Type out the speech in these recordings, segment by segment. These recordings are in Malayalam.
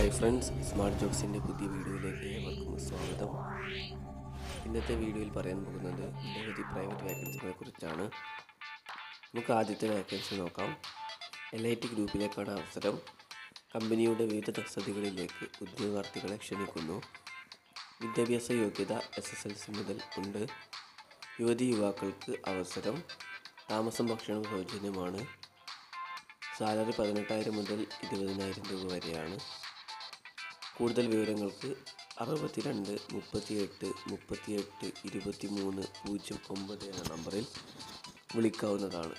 ഹായ് ഫ്രണ്ട്സ് സ്മാർട്ട് ജോബ്സിൻ്റെ പുതിയ വീഡിയോയിലേക്ക് ഏവർക്കും സ്വാഗതം ഇന്നത്തെ വീഡിയോയിൽ പറയാൻ പോകുന്നത് നിരവധി പ്രൈവറ്റ് വേക്കൻസികളെ കുറിച്ചാണ് നമുക്ക് ആദ്യത്തെ വേക്കൻസി നോക്കാം എൽ ഐ ടി ഗ്രൂപ്പിലേക്കാണ് അവസരം കമ്പനിയുടെ വിവിധ തസ്തികകളിലേക്ക് ഉദ്യോഗാർത്ഥികളെ ക്ഷണിക്കുന്നു വിദ്യാഭ്യാസ യോഗ്യത എസ് എസ് എൽ സി മുതൽ ഉണ്ട് യുവതി യുവാക്കൾക്ക് അവസരം താമസം ഭക്ഷണം സൗജന്യമാണ് സാലറി പതിനെട്ടായിരം മുതൽ ഇരുപതിനായിരം രൂപ വരെയാണ് കൂടുതൽ വിവരങ്ങൾക്ക് അറുപത്തിരണ്ട് മുപ്പത്തിയെട്ട് മുപ്പത്തിയെട്ട് ഇരുപത്തി മൂന്ന് പൂജ്യം ഒമ്പത് എന്ന നമ്പറിൽ വിളിക്കാവുന്നതാണ്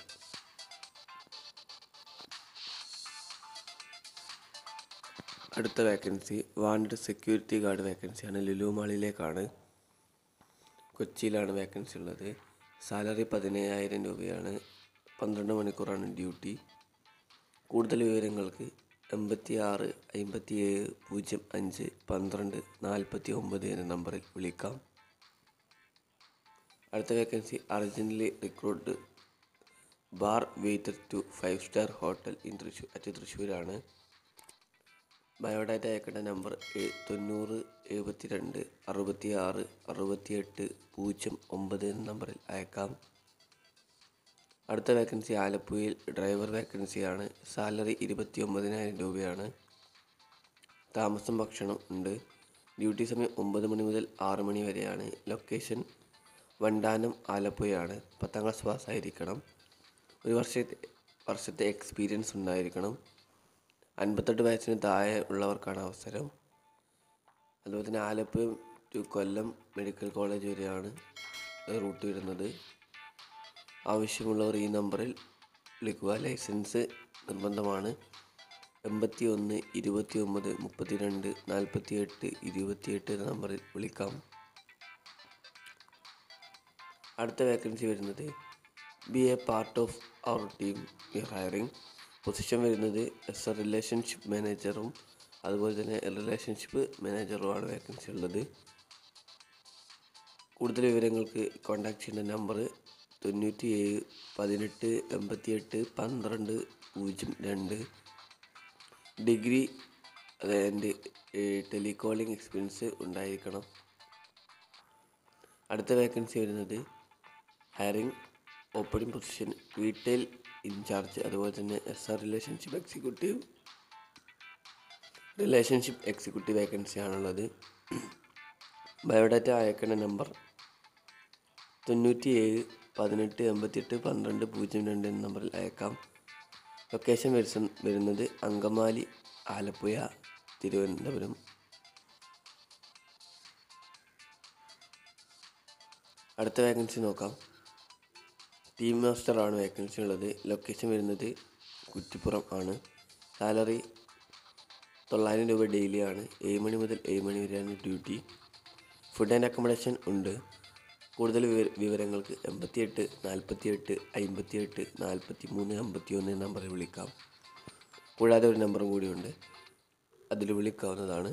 അടുത്ത വേക്കൻസി വാണ്ടഡ് സെക്യൂരിറ്റി ഗാർഡ് വേക്കൻസിയാണ് ലുലു മാളിലേക്കാണ് കൊച്ചിയിലാണ് വേക്കൻസി ഉള്ളത് സാലറി പതിനയ്യായിരം രൂപയാണ് പന്ത്രണ്ട് മണിക്കൂറാണ് ഡ്യൂട്ടി കൂടുതൽ വിവരങ്ങൾക്ക് എൺപത്തി ആറ് അമ്പത്തി ഏഴ് പൂജ്യം അഞ്ച് പന്ത്രണ്ട് നാൽപ്പത്തി ഒമ്പത് എന്ന നമ്പറിൽ വിളിക്കാം അടുത്ത vacancy urgently recruit bar waiter to five star hotel in Thrissur at തൃശ്ശൂരാണ് ബയോഡാറ്റ അയക്കേണ്ട നമ്പർ എ- തൊണ്ണൂറ് എഴുപത്തി രണ്ട് അറുപത്തി ആറ് അറുപത്തിയെട്ട് പൂജ്യം ഒമ്പത് എന്ന നമ്പറിൽ അയക്കാം അടുത്ത വേക്കൻസി ആലപ്പുഴയിൽ ഡ്രൈവർ വേക്കൻസിയാണ് സാലറി ഇരുപത്തി ഒമ്പതിനായിരം രൂപയാണ് താമസം ഭക്ഷണം ഉണ്ട് ഡ്യൂട്ടി സമയം ഒമ്പത് മണി മുതൽ ആറ് മണി വരെയാണ് ലൊക്കേഷൻ വണ്ടാനം ആലപ്പുഴയാണ് പത്താം ക്ലാസ് പാസ്സായിരിക്കണം ഒരു വർഷത്തെ വർഷത്തെ എക്സ്പീരിയൻസ് ഉണ്ടായിരിക്കണം അൻപത്തെട്ട് വയസ്സിന് താഴെ ഉള്ളവർക്കാണ് അവസരം അതുപോലെ തന്നെ Alappuzha to Kollam medical college വരെയാണ് റൂട്ട് വരുന്നത് ആവശ്യമുള്ളവർ ഈ നമ്പറിൽ വിളിക്കുക ലൈസൻസ് നിർബന്ധമാണ് എൺപത്തി ഒന്ന് ഇരുപത്തി ഒമ്പത് മുപ്പത്തിരണ്ട് നാൽപ്പത്തി എട്ട് ഇരുപത്തിയെട്ട് എന്ന നമ്പറിൽ വിളിക്കാം അടുത്ത വേക്കൻസി വരുന്നത് be a part of our team we hiring position വരുന്നത് എസ് എ റിലേഷൻഷിപ്പ് മാനേജറും അതുപോലെ തന്നെ റിലേഷൻഷിപ്പ് മാനേജറുമാണ് വേക്കൻസി ഉള്ളത് കൂടുതൽ വിവരങ്ങൾക്ക് കോൺടാക്ട് ചെയ്യേണ്ട നമ്പർ തൊണ്ണൂറ്റി ഏഴ് പതിനെട്ട് എൺപത്തിയെട്ട് പന്ത്രണ്ട് പൂജ്യം രണ്ട് ഡിഗ്രി അതായത് ടെലികോളിംഗ് എക്സ്പീരിയൻസ് ഉണ്ടായിരിക്കണം അടുത്ത വേക്കൻസി വരുന്നത് hiring opening position retail incharge അതുപോലെ തന്നെ S R relationship executive relationship executive vacancy ആണുള്ളത് ബയോഡാറ്റ അയക്കേണ്ട നമ്പർ തൊണ്ണൂറ്റി ഏഴ് പതിനെട്ട് എൺപത്തിയെട്ട് പന്ത്രണ്ട് പൂജ്യം രണ്ട് എന്ന നമ്പറിൽ അയക്കാം ലൊക്കേഷൻ വരുന്ന വരുന്നത് അങ്കമാലി ആലപ്പുഴ തിരുവനന്തപുരം അടുത്ത വേക്കൻസി നോക്കാം ടീം മാസ്റ്റർ ആണ് വേക്കൻസി ഉള്ളത് ലൊക്കേഷൻ വരുന്നത് കുറ്റിപ്പുറം ആണ് സാലറി തൊള്ളായിരം രൂപ ഡെയിലി ആണ് ഏഴ് മണി മുതൽ ഏഴ് മണി വരെയാണ് ഡ്യൂട്ടി ഫുഡ് ആൻഡ് അക്കോമഡേഷൻ ഉണ്ട് കൂടുതൽ വിവര വിവരങ്ങൾക്ക് എൺപത്തിയെട്ട് നാൽപ്പത്തിയെട്ട് അമ്പത്തിയെട്ട് നാൽപ്പത്തി മൂന്ന് അമ്പത്തി ഒന്ന് നമ്പറിൽ വിളിക്കാം കൂടാതെ ഒരു നമ്പറും കൂടിയുണ്ട് അതിൽ വിളിക്കാവുന്നതാണ്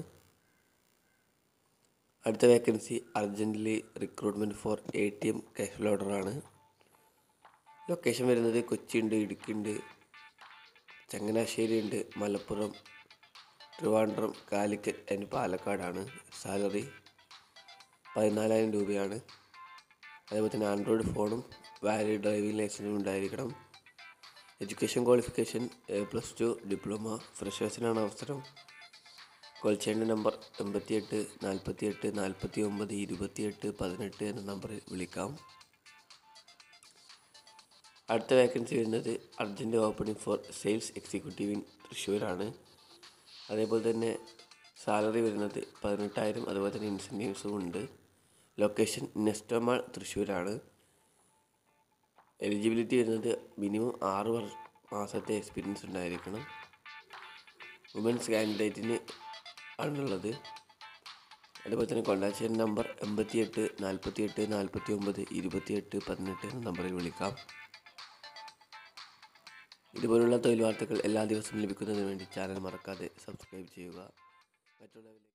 അടുത്ത vacancy urgently recruitment for A T M cash ലോഡറാണ് ലൊക്കേഷൻ വരുന്നത് കൊച്ചിയുണ്ട് ഇടുക്കിയുണ്ട് ചങ്ങനാശ്ശേരി ഉണ്ട് മലപ്പുറം ട്രിവാൻഡ്രം കാലിക്കറ്റ് ആൻഡ് പാലക്കാടാണ് സാലറി പതിനാലായിരം രൂപയാണ് അതേപോലെ തന്നെ ആൻഡ്രോയിഡ് ഫോണും വാലിഡ് ഡ്രൈവിംഗ് ലൈസൻസും ഉണ്ടായിരിക്കണം education qualification a plus two diploma ഫ്രഷേഴ്സിനാണ് അവസരം കോൾ ചെയ്യേണ്ട നമ്പർ എൺപത്തിയെട്ട് നാൽപ്പത്തിയെട്ട് നാൽപ്പത്തി ഒമ്പത് ഇരുപത്തിയെട്ട് പതിനെട്ട് എന്ന നമ്പറിൽ വിളിക്കാം അടുത്ത വേക്കൻസി വരുന്നത് urgent opening for sales executive in തൃശ്ശൂരാണ് അതേപോലെ തന്നെ സാലറി വരുന്നത് പതിനെട്ടായിരം അതുപോലെ തന്നെ ഇൻസെൻറ്റീവ്സും ഉണ്ട് ലൊക്കേഷൻ നെസ്റ്റോമാൾ തൃശ്ശൂരാണ് എലിജിബിലിറ്റി വരുന്നത് മിനിമം ആറ് വർഷ മാസത്തെ എക്സ്പീരിയൻസ് ഉണ്ടായിരിക്കണം വുമൻസ് കാൻഡിഡേറ്റിന് ആണുള്ളത് അതുപോലെ തന്നെ കോൺടാക്ട് ചെയ്യുന്ന നമ്പർ എൺപത്തിയെട്ട് നാൽപ്പത്തിയെട്ട് നാൽപ്പത്തി ഒമ്പത് ഇരുപത്തിയെട്ട് പതിനെട്ട് എന്ന നമ്പറിൽ വിളിക്കാം ഇതുപോലുള്ള തൊഴിൽ വാർത്തകൾ എല്ലാ ദിവസവും ലഭിക്കുന്നതിന് വേണ്ടി ചാനൽ മറക്കാതെ സബ്സ്ക്രൈബ് ചെയ്യുക മറ്റുള്ളവരിലേക്ക്